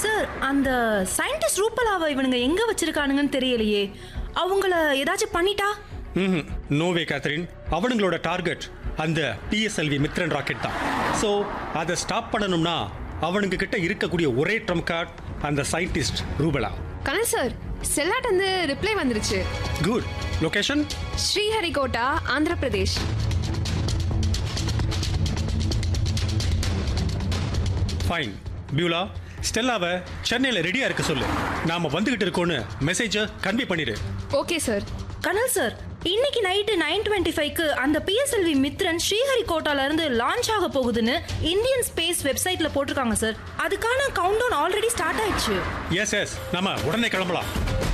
sir அந்த scientist ரூபலாவை இவனுங்க எங்க வச்சிருக்கானுங்கன்னு தெரியலையே அவங்கள ஏதாச்சும் பண்ணிட்டா ம் நோவே கேத்ரின் அவனுங்களோட டார்கெட் அந்த பிஎஸ்எல்வி மித்ரன் ராக்கெட் தான் ஸோ அதை ஸ்டாப் பண்ணணும்னா அவனுங்க கிட்ட இருக்கக்கூடிய ஒரே ட்ரம் கார்டு அந்த சயின்டிஸ்ட் ரூபலா கனல் சார் செல்லாட் வந்து ரிப்ளை வந்துருச்சு good location Sriharikota Andhra Pradesh fine பியூலா ஸ்டெல்லாவை சென்னையில் ரெடியாக இருக்க சொல்லு நாம வந்துகிட்டு இருக்கோன்னு மெசேஜை கன்வே பண்ணிடு ஓகே சார் கனல் சார் இன்னைக்கு நைட்டு நைன் டுவெண்ட்டி ஃபைவ்க்கு அந்த பிஎஸ்எல்வி மித்ரன் ஸ்ரீஹரிகோட்டால இருந்து லான்ச் ஆக போகுதுன்னு இந்தியன் ஸ்பேஸ் வெப்சைட்ல போட்டிருக்காங்க சார் அதுக்கான கவுண்ட் டவுன் ஆல்ரெடி ஸ்டார்ட் ஆயிடுச்சு எஸ் எஸ் நம்ம உடனே கிளம்பலாம்